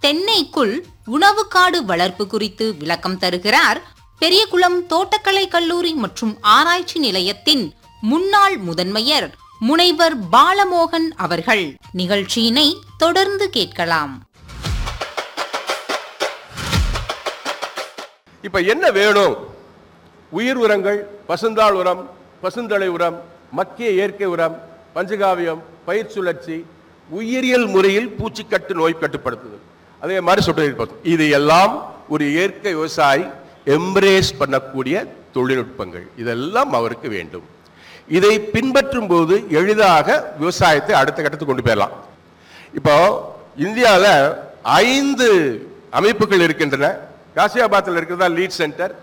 தென்னைக்குள் உணவு காடு வளர்ப்பு குறித்து விளக்கம் தருகிறார் பெரியகுளம் தோட்டக்கலை கல்லூரி மற்றும் ஆராய்ச்சி நிலையத்தின் முன்னாள் முதன்மையர் முனைவர் பாலமோகன் அவர்கள் நிகழ்ச்சியினை தொடர்ந்து கேட்கலாம் இப்ப என்ன வேணும் உயிர் உரங்கள் பசுந்தாள் உரம் பசுந்தழை உரம் மக்கிய இயற்கை உரம் பஞ்சகாவியம் பயிர் சுழற்சி உயிரியல் முறையில் பூச்சிக்கட்டு நோய் கட்டுப்படுத்துதல் அதே மாதிரி சொல்லியிருப்போம் இது எல்லாம் ஒரு இயற்கை விவசாயி எம்ப்ரேஸ் பண்ணக்கூடிய தொழில்நுட்பங்கள் இதெல்லாம் அவருக்கு வேண்டும் இதை பின்பற்றும் போது எளிதாக விவசாயத்தை அடுத்த கட்டத்துக்கு கொண்டு போயிடலாம் இப்போ இந்தியாவில் ஐந்து அமைப்புகள் இருக்கின்றன காசியாபாத்தில் இருக்கிறதா லீட் சென்டர்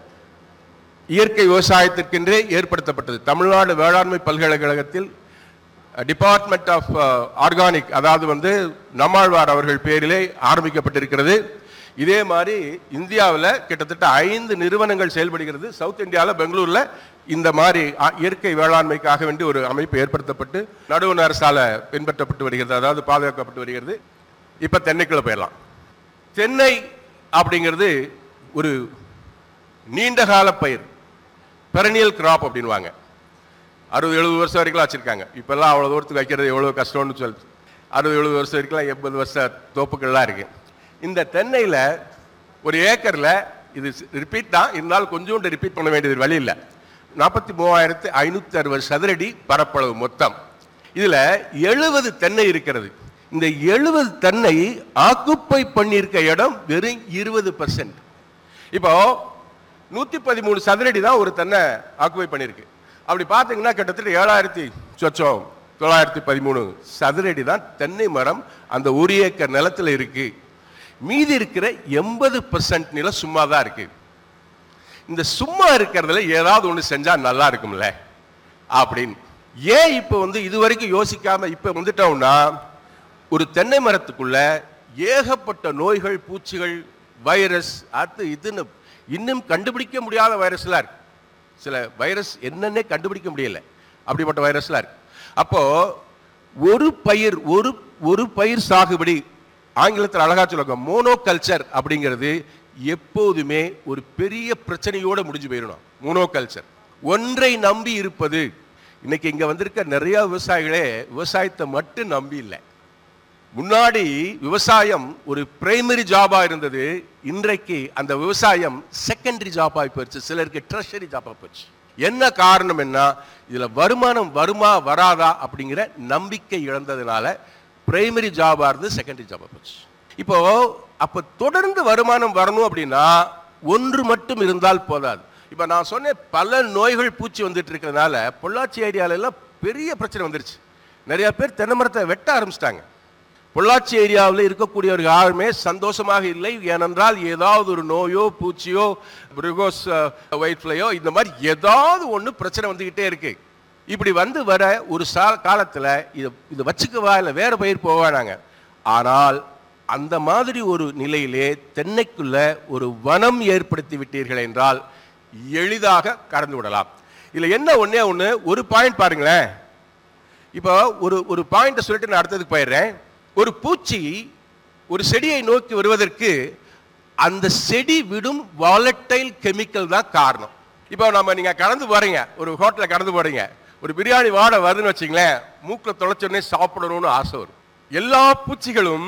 இயற்கை விவசாயத்திற்கென்றே ஏற்படுத்தப்பட்டது தமிழ்நாடு வேளாண்மை பல்கலைக்கழகத்தில் டிபார்ட்மெண்ட் ஆஃப் ஆர்கானிக் அதாவது வந்து நம்மாழ்வார் அவர்கள் பேரிலே ஆரம்பிக்கப்பட்டிருக்கிறது இதே மாதிரி இந்தியாவில் கிட்டத்தட்ட ஐந்து நிறுவனங்கள் செயல்படுகிறது சவுத் இந்தியாவில் பெங்களூரில் இந்த மாதிரி அ- இயற்கை வேளாண்மைக்காக வேண்டி ஒரு அமைப்பு ஏற்படுத்தப்பட்டு நடுவண் அரசால பின்பற்றப்பட்டு வருகிறது அதாவது பாதுகாக்கப்பட்டு வருகிறது இப்போ தென்னைக்குள்ள போயிடலாம் தென்னை அப்படிங்கிறது ஒரு நீண்ட கால பயிர் பெரனியல் கிராப் அப்படின்வாங்க அறுபது எழுபது வருஷம் வரைக்கும் வச்சிருக்காங்க இப்பெல்லாம் அவ்வளோ தூரத்துக்கு வைக்கிறது எவ்வளோ கஷ்டம்னு சொல்லி அறுபது எழுபது வருஷம் வரைக்கும் எண்பது வருஷ தோப்புகள்லாம் இருக்கு இந்த தென்னையில் ஒரு ஏக்கரில் இது ரிப்பீட் தான் இருந்தாலும் கொஞ்சோண்டு ரிப்பீட் பண்ண வேண்டியது வழி இல்லை நாற்பத்தி மூவாயிரத்து ஐநூற்றி அறுபது சதுரடி பரப்பளவு மொத்தம் இதில் எழுபது தென்னை இருக்கிறது இந்த எழுபது தென்னை ஆக்குப்பை பண்ணியிருக்க இடம் வெறும் இருபது பர்சன்ட் இப்போ நூற்றி பதிமூணு சதுரடி தான் ஒரு தென்னை ஆக்குபை பண்ணியிருக்கு அப்படி பார்த்தீங்கன்னா கிட்டத்தட்ட ஏழாயிரத்தி சொச்சம் தொள்ளாயிரத்தி பதிமூணு சதுரடி தான் தென்னை மரம் அந்த ஒரு ஏக்கர் நிலத்தில் இருக்கு மீதி இருக்கிற எண்பது பர்சன்ட் நிலம் சும்மா தான் இருக்கு இந்த சும்மா இருக்கிறதுல ஏதாவது ஒன்று செஞ்சா நல்லா இருக்கும்ல அப்படின்னு ஏன் இப்போ வந்து இது வரைக்கும் யோசிக்காம இப்போ வந்துட்டோம்னா ஒரு தென்னை மரத்துக்குள்ள ஏகப்பட்ட நோய்கள் பூச்சிகள் வைரஸ் அது இதுன்னு இன்னும் கண்டுபிடிக்க முடியாத வைரஸ்லாம் இருக்கு சில வைரஸ் என்னன்னே கண்டுபிடிக்க முடியல அப்படிப்பட்ட வைரஸ்லாம் இருக்கு அப்போ ஒரு பயிர் ஒரு ஒரு பயிர் சாகுபடி ஆங்கிலத்தில் அழகா சொல்லுவாங்க மோனோ கல்ச்சர் அப்படிங்கிறது எப்போதுமே ஒரு பெரிய பிரச்சனையோட முடிஞ்சு போயிடணும் மோனோ கல்ச்சர் ஒன்றை நம்பி இருப்பது இன்னைக்கு இங்க வந்திருக்க நிறைய விவசாயிகளே விவசாயத்தை மட்டும் நம்பி இல்லை முன்னாடி விவசாயம் ஒரு பிரைமரி ஜாபா இருந்தது இன்றைக்கு அந்த விவசாயம் செகண்டரி ஜாபா போயிடுச்சு சிலருக்கு ட்ரெஷரி ஜாபா போச்சு என்ன காரணம் என்ன இதுல வருமானம் வருமா வராதா அப்படிங்கிற நம்பிக்கை இழந்ததுனால பிரைமரி ஜாபா இருந்து செகண்டரி ஜாபா போச்சு இப்போ அப்ப தொடர்ந்து வருமானம் வரணும் அப்படின்னா ஒன்று மட்டும் இருந்தால் போதாது இப்ப நான் சொன்னேன் பல நோய்கள் பூச்சி வந்துட்டு இருக்கிறதுனால பொள்ளாச்சி ஏரியால எல்லாம் பெரிய பிரச்சனை வந்துருச்சு நிறைய பேர் தென்னை மரத்தை வெட்ட ஆரம்பிச்சிட்டாங்க பொள்ளாச்சி ஏரியாவில் இருக்கக்கூடியவர்கள் யாருமே சந்தோஷமாக இல்லை ஏனென்றால் ஏதாவது ஒரு நோயோ பூச்சியோ பிரிகோஸ் ஒயிட் ஃப்ளையோ இந்த மாதிரி ஏதாவது ஒன்று பிரச்சனை வந்துக்கிட்டே இருக்கு இப்படி வந்து வர ஒரு சா காலத்தில் இதை இதை வச்சுக்கவா இல்லை வேற பயிர் போவானாங்க ஆனால் அந்த மாதிரி ஒரு நிலையிலே தென்னைக்குள்ள ஒரு வனம் ஏற்படுத்தி விட்டீர்கள் என்றால் எளிதாக கடந்து விடலாம் இதில் என்ன ஒண்ணே ஒன்று ஒரு பாயிண்ட் பாருங்களேன் இப்போ ஒரு ஒரு பாயிண்ட்டை சொல்லிட்டு நான் அடுத்ததுக்கு போயிடுறேன் ஒரு பூச்சி ஒரு செடியை நோக்கி வருவதற்கு அந்த செடி விடும் வாலட்டைல் கெமிக்கல் தான் காரணம் இப்போ நம்ம நீங்க கடந்து போறீங்க ஒரு ஹோட்டலில் கடந்து போறீங்க ஒரு பிரியாணி வாடை வருதுன்னு வச்சுங்களேன் மூக்கில் தொலைச்சோடனே சாப்பிடணும்னு ஆசை வரும் எல்லா பூச்சிகளும்